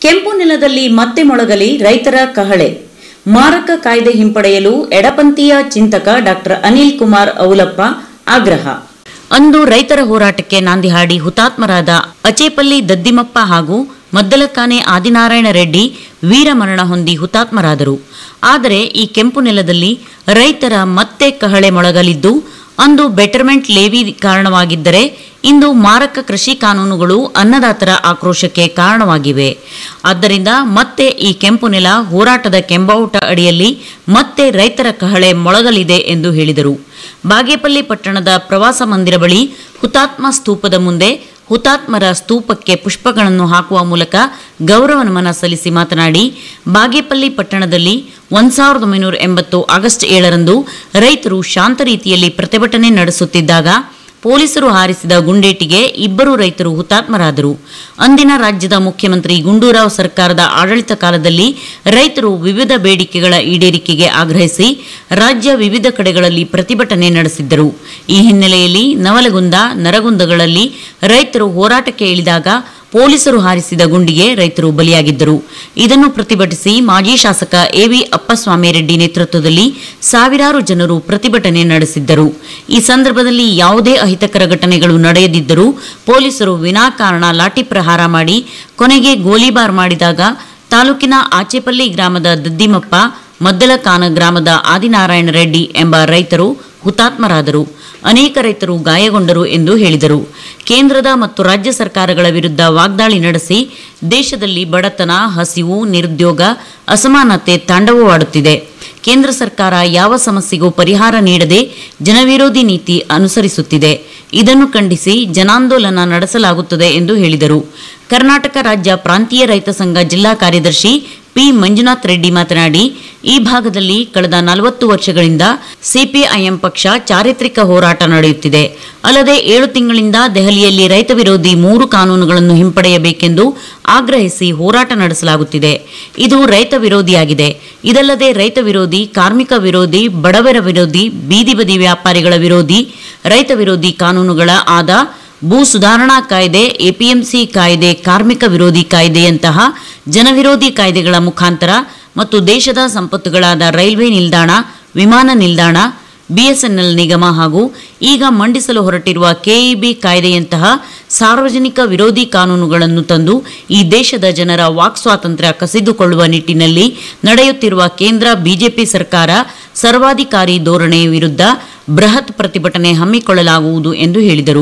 ಕೆಂಪು ನೆಲದಲ್ಲಿ ಮತ್ತೆ ಮೊಳಗಲಿ ರೈತರ ಕಹಳೆ ಮಾರಕ ಕಾಯ್ದೆ ಹಿಂಪಡೆಯಲು ಎಡಪಂಥೀಯ ಚಿಂತಕ ಡಾಕ್ಟರ್ ಅನಿಲ್ ಕುಮಾರ್ ಔಲಪ್ಪ ಆಗ್ರಹ ಅಂದು ರೈತರ ಹೋರಾಟಕ್ಕೆ ನಾಂದಿ ಹಾಡಿ ಹುತಾತ್ಮರಾದ ಅಚೇಪಲ್ಲಿ ದದ್ದಿಮಪ್ಪ ಹಾಗೂ ಮದ್ದಲಕಾನೆ ಆದಿನಾರಾಯಣ ರೆಡ್ಡಿ ವೀರಮರಣ ಹೊಂದಿ ಹುತಾತ್ಮರಾದರು ಆದರೆ ಈ ಕೆಂಪು ನೆಲದಲ್ಲಿ ರೈತರ ಮತ್ತೆ ಕಹಳೆ ಮೊಳಗಲಿದ್ದು ಅಂದು ಬೆಟರ್ಮೆಂಟ್ ಲೇವಿ ಕಾರಣವಾಗಿದ್ದರೆ ಇಂದು ಮಾರಕ ಕೃಷಿ ಕಾನೂನುಗಳು ಅನ್ನದಾತರ ಆಕ್ರೋಶಕ್ಕೆ ಕಾರಣವಾಗಿವೆ ಆದ್ದರಿಂದ ಮತ್ತೆ ಈ ಕೆಂಪು ನೆಲ ಹೋರಾಟದ ಕೆಂಬಾವುಟ ಅಡಿಯಲ್ಲಿ ಮತ್ತೆ ರೈತರ ಕಹಳೆ ಮೊಳಗಲಿದೆ ಎಂದು ಹೇಳಿದರು ಬಾಗೇಪಲ್ಲಿ ಪಟ್ಟಣದ ಪ್ರವಾಸ ಮಂದಿರ ಬಳಿ ಹುತಾತ್ಮ ಸ್ತೂಪದ ಮುಂದೆ ಹುತಾತ್ಮರ ಸ್ತೂಪಕ್ಕೆ ಪುಷ್ಪಗಳನ್ನು ಹಾಕುವ ಮೂಲಕ ಗೌರವ ನಮನ ಸಲ್ಲಿಸಿ ಮಾತನಾಡಿ ಬಾಗೇಪಲ್ಲಿ ಪಟ್ಟಣದಲ್ಲಿ ಒಂದ್ ಸಾವಿರದ ಒಂಬೈನೂರ ಎಂಬತ್ತು ಆಗಸ್ಟ್ ಏಳರಂದು ರೈತರು ಶಾಂತ ರೀತಿಯಲ್ಲಿ ಪ್ರತಿಭಟನೆ ನಡೆಸುತ್ತಿದ್ದಾಗ ಪೊಲೀಸರು ಹಾರಿಸಿದ ಗುಂಡೇಟಿಗೆ ಇಬ್ಬರು ರೈತರು ಹುತಾತ್ಮರಾದರು ಅಂದಿನ ರಾಜ್ಯದ ಮುಖ್ಯಮಂತ್ರಿ ಗುಂಡೂರಾವ್ ಸರ್ಕಾರದ ಆಡಳಿತ ಕಾಲದಲ್ಲಿ ರೈತರು ವಿವಿಧ ಬೇಡಿಕೆಗಳ ಈಡೇರಿಕೆಗೆ ಆಗ್ರಹಿಸಿ ರಾಜ್ಯ ವಿವಿಧ ಕಡೆಗಳಲ್ಲಿ ಪ್ರತಿಭಟನೆ ನಡೆಸಿದ್ದರು ಈ ಹಿನ್ನೆಲೆಯಲ್ಲಿ ನವಲಗುಂದ ನರಗುಂದಗಳಲ್ಲಿ ರೈತರು ಹೋರಾಟಕ್ಕೆ ಇಳಿದಾಗ ಪೊಲೀಸರು ಹಾರಿಸಿದ ಗುಂಡಿಗೆ ರೈತರು ಬಲಿಯಾಗಿದ್ದರು ಇದನ್ನು ಪ್ರತಿಭಟಿಸಿ ಮಾಜಿ ಶಾಸಕ ಎವಿ ಅಪ್ಪಸ್ವಾಮಿ ರೆಡ್ಡಿ ನೇತೃತ್ವದಲ್ಲಿ ಸಾವಿರಾರು ಜನರು ಪ್ರತಿಭಟನೆ ನಡೆಸಿದ್ದರು ಈ ಸಂದರ್ಭದಲ್ಲಿ ಯಾವುದೇ ಅಹಿತಕರ ಘಟನೆಗಳು ನಡೆಯದಿದ್ದರೂ ಪೊಲೀಸರು ವಿನಾಕಾರಣ ಲಾಠಿ ಪ್ರಹಾರ ಮಾಡಿ ಕೊನೆಗೆ ಗೋಲಿಬಾರ್ ಮಾಡಿದಾಗ ತಾಲೂಕಿನ ಆಚೆಪಲ್ಲಿ ಗ್ರಾಮದ ದದ್ದಿಮಪ್ಪ ಮದ್ದಲಕಾನ ಗ್ರಾಮದ ಆದಿನಾರಾಯಣ ರೆಡ್ಡಿ ಎಂಬ ರೈತರು ಹುತಾತ್ಮರಾದರು ಅನೇಕ ರೈತರು ಗಾಯಗೊಂಡರು ಎಂದು ಹೇಳಿದರು ಕೇಂದ್ರದ ಮತ್ತು ರಾಜ್ಯ ಸರ್ಕಾರಗಳ ವಿರುದ್ಧ ವಾಗ್ದಾಳಿ ನಡೆಸಿ ದೇಶದಲ್ಲಿ ಬಡತನ ಹಸಿವು ನಿರುದ್ಯೋಗ ಅಸಮಾನತೆ ತಾಂಡವವಾಡುತ್ತಿದೆ ಕೇಂದ್ರ ಸರ್ಕಾರ ಯಾವ ಸಮಸ್ಯೆಗೂ ಪರಿಹಾರ ನೀಡದೆ ಜನವಿರೋಧಿ ನೀತಿ ಅನುಸರಿಸುತ್ತಿದೆ ಇದನ್ನು ಖಂಡಿಸಿ ಜನಾಂದೋಲನ ನಡೆಸಲಾಗುತ್ತದೆ ಎಂದು ಹೇಳಿದರು ಕರ್ನಾಟಕ ರಾಜ್ಯ ಪ್ರಾಂತೀಯ ರೈತ ಸಂಘ ಜಿಲ್ಲಾ ಕಾರ್ಯದರ್ಶಿ ಪಿ ಮಂಜುನಾಥ್ ರೆಡ್ಡಿ ಮಾತನಾಡಿ ಈ ಭಾಗದಲ್ಲಿ ಕಳೆದ ನಲವತ್ತು ವರ್ಷಗಳಿಂದ ಸಿಪಿಐಎಂ ಪಕ್ಷ ಚಾರಿತ್ರಿಕ ಹೋರಾಟ ನಡೆಯುತ್ತಿದೆ ಅಲ್ಲದೆ ಏಳು ತಿಂಗಳಿಂದ ದೆಹಲಿಯಲ್ಲಿ ರೈತ ವಿರೋಧಿ ಮೂರು ಕಾನೂನುಗಳನ್ನು ಹಿಂಪಡೆಯಬೇಕೆಂದು ಆಗ್ರಹಿಸಿ ಹೋರಾಟ ನಡೆಸಲಾಗುತ್ತಿದೆ ಇದು ರೈತ ವಿರೋಧಿಯಾಗಿದೆ ಇದಲ್ಲದೆ ರೈತ ವಿರೋಧಿ ಕಾರ್ಮಿಕ ವಿರೋಧಿ ಬಡವರ ವಿರೋಧಿ ಬೀದಿ ಬದಿ ವ್ಯಾಪಾರಿಗಳ ವಿರೋಧಿ ರೈತ ವಿರೋಧಿ ಕಾನೂನುಗಳ ಆದ ಭೂ ಸುಧಾರಣಾ ಕಾಯ್ದೆ ಎಪಿಎಂಸಿ ಕಾಯ್ದೆ ಕಾರ್ಮಿಕ ವಿರೋಧಿ ಕಾಯ್ದೆಯಂತಹ ಜನವಿರೋಧಿ ಕಾಯ್ದೆಗಳ ಮುಖಾಂತರ ಮತ್ತು ದೇಶದ ಸಂಪತ್ತುಗಳಾದ ರೈಲ್ವೆ ನಿಲ್ದಾಣ ವಿಮಾನ ನಿಲ್ದಾಣ ಬಿಎಸ್ಎನ್ಎಲ್ ನಿಗಮ ಹಾಗೂ ಈಗ ಮಂಡಿಸಲು ಹೊರಟಿರುವ ಕೆಇಬಿ ಕಾಯ್ದೆಯಂತಹ ಸಾರ್ವಜನಿಕ ವಿರೋಧಿ ಕಾನೂನುಗಳನ್ನು ತಂದು ಈ ದೇಶದ ಜನರ ವಾಕ್ ಸ್ವಾತಂತ್ರ್ಯ ಕಸಿದುಕೊಳ್ಳುವ ನಿಟ್ಟಿನಲ್ಲಿ ನಡೆಯುತ್ತಿರುವ ಕೇಂದ್ರ ಬಿಜೆಪಿ ಸರ್ಕಾರ ಸರ್ವಾಧಿಕಾರಿ ಧೋರಣೆಯ ವಿರುದ್ಧ ಬೃಹತ್ ಪ್ರತಿಭಟನೆ ಹಮ್ಮಿಕೊಳ್ಳಲಾಗುವುದು ಎಂದು ಹೇಳಿದರು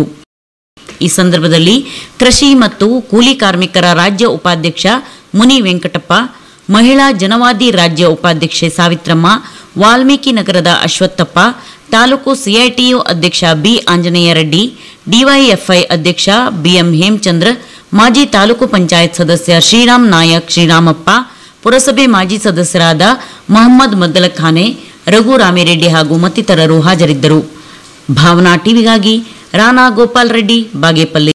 ಈ ಸಂದರ್ಭದಲ್ಲಿ ಕೃಷಿ ಮತ್ತು ಕೂಲಿ ಕಾರ್ಮಿಕರ ರಾಜ್ಯ ಉಪಾಧ್ಯಕ್ಷ ಮುನಿ ವೆಂಕಟಪ್ಪ ಮಹಿಳಾ ಜನವಾದಿ ರಾಜ್ಯ ಉಪಾಧ್ಯಕ್ಷೆ ಸಾವಿತ್ರಮ್ಮ ವಾಲ್ಮೀಕಿ ನಗರದ ಅಶ್ವತ್ಥಪ್ಪ ತಾಲೂಕು ಸಿಐಟಿಯು ಅಧ್ಯಕ್ಷ ಬಿ ಆಂಜನೇಯ ರೆಡ್ಡಿ ಡಿವೈಎಫ್ಐ ಅಧ್ಯಕ್ಷ ಬಿಎಂ ಹೇಮಚಂದ್ರ ಮಾಜಿ ತಾಲೂಕು ಪಂಚಾಯತ್ ಸದಸ್ಯ ಶ್ರೀರಾಮ್ ನಾಯಕ್ ಶ್ರೀರಾಮಪ್ಪ ಪುರಸಭೆ ಮಾಜಿ ಸದಸ್ಯರಾದ ಮೊಹಮ್ಮದ್ ಮದ್ದಲಖಾನೆ ರಘು ರಾಮಿರೆಡ್ಡಿ ಹಾಗೂ ಮತ್ತಿತರರು ಹಾಜರಿದ್ದರು ಭಾವನಾ ಟಿವಿಗಾಗಿ ರಾಣಾ ಗೋಪಾಲ್ ರೆಡ್ಡಿ ಬಾಗೇಪಲ್ಲಿ